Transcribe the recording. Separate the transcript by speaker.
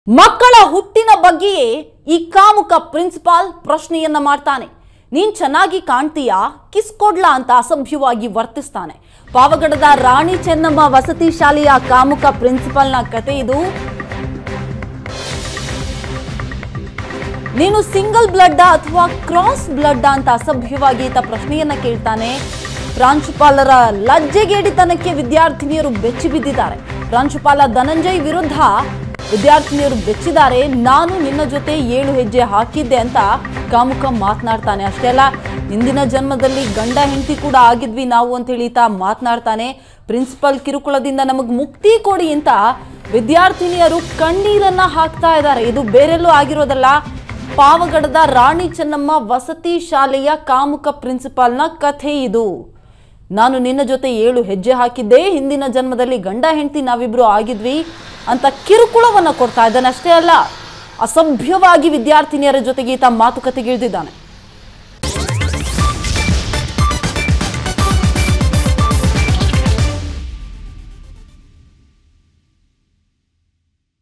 Speaker 1: ಮಕ್ಕಳ ಹುಟ್ಟಿನ ಬಗ್ಗೆಯೇ ಈ ಕಾಮುಕ ಪ್ರಿನ್ಸಿಪಾಲ್ ಪ್ರಶ್ನೆಯನ್ನ ಮಾಡ್ತಾನೆ ನೀನ್ ಚೆನ್ನಾಗಿ ಕಾಣ್ತೀಯಾ ಕಿಸ್ ಕೊಡ್ಲಾ ಅಂತ ಅಸಭ್ಯವಾಗಿ ವರ್ತಿಸ್ತಾನೆ ಪಾವಗಡದ ರಾಣಿ ಚೆನ್ನಮ್ಮ ವಸತಿ ಶಾಲೆಯ ಕಾಮುಕ ಪ್ರಿನ್ಸಿಪಾಲ್ನ ಕತೆ ಇದು ನೀನು ಸಿಂಗಲ್ ಬ್ಲಡ್ ಅಥವಾ ಕ್ರಾಸ್ ಬ್ಲಡ್ ಅಂತ ಅಸಭ್ಯವಾಗಿ ಈತ ಪ್ರಶ್ನೆಯನ್ನ ಕೇಳ್ತಾನೆ ಪ್ರಾಂಶುಪಾಲರ ಲಜ್ಜೆಗೇಡಿತನಕ್ಕೆ ವಿದ್ಯಾರ್ಥಿನಿಯರು ಬೆಚ್ಚಿ ಬಿದ್ದಿದ್ದಾರೆ ಪ್ರಾಂಶುಪಾಲ ಧನಂಜಯ್ ವಿರುದ್ಧ ವಿದ್ಯಾರ್ಥಿನಿಯರು ಬೆಚ್ಚಿದ್ದಾರೆ ನಾನು ನಿನ್ನ ಜೊತೆ ಏಳು ಹೆಜ್ಜೆ ಹಾಕಿದ್ದೆ ಅಂತ ಕಾಮುಕ ಮಾತನಾಡ್ತಾನೆ ಅಷ್ಟೇ ಅಲ್ಲ ಹಿಂದಿನ ಜನ್ಮದಲ್ಲಿ ಗಂಡ ಹೆಂಡತಿ ಕೂಡ ಆಗಿದ್ವಿ ನಾವು ಅಂತ ಹೇಳಿ ಈತ ಮಾತನಾಡ್ತಾನೆ ಪ್ರಿನ್ಸಿಪಲ್ ಕಿರುಕುಳದಿಂದ ನಮಗೆ ಮುಕ್ತಿ ಕೊಡಿ ಅಂತ ವಿದ್ಯಾರ್ಥಿನಿಯರು ಕಣ್ಣೀರನ್ನ ಹಾಕ್ತಾ ಇದ್ದಾರೆ ಇದು ಬೇರೆಲ್ಲೂ ಆಗಿರೋದಲ್ಲ ಪಾವಗಡದ ರಾಣಿ ಚೆನ್ನಮ್ಮ ವಸತಿ ಶಾಲೆಯ ಕಾಮುಕ ಪ್ರಿನ್ಸಿಪಾಲ್ನ ಕಥೆ ಇದು ನಾನು ನಿನ್ನ ಜೊತೆ ಏಳು ಹೆಜ್ಜೆ ಹಾಕಿದ್ದೆ ಹಿಂದಿನ ಜನ್ಮದಲ್ಲಿ ಗಂಡ ಹೆಂಡತಿ ನಾವಿಬ್ರು ಆಗಿದ್ವಿ ಅಂತ ಕಿರುಕುಳವನ್ನ ಕೊಡ್ತಾ ಇದ್ದಾನೆ ಅಷ್ಟೇ ಅಲ್ಲ ಅಸಭ್ಯವಾಗಿ ವಿದ್ಯಾರ್ಥಿನಿಯರ ಜೊತೆಗೆ ಈತ ಮಾತುಕತೆಗಿಳಿದಿದ್ದಾನೆ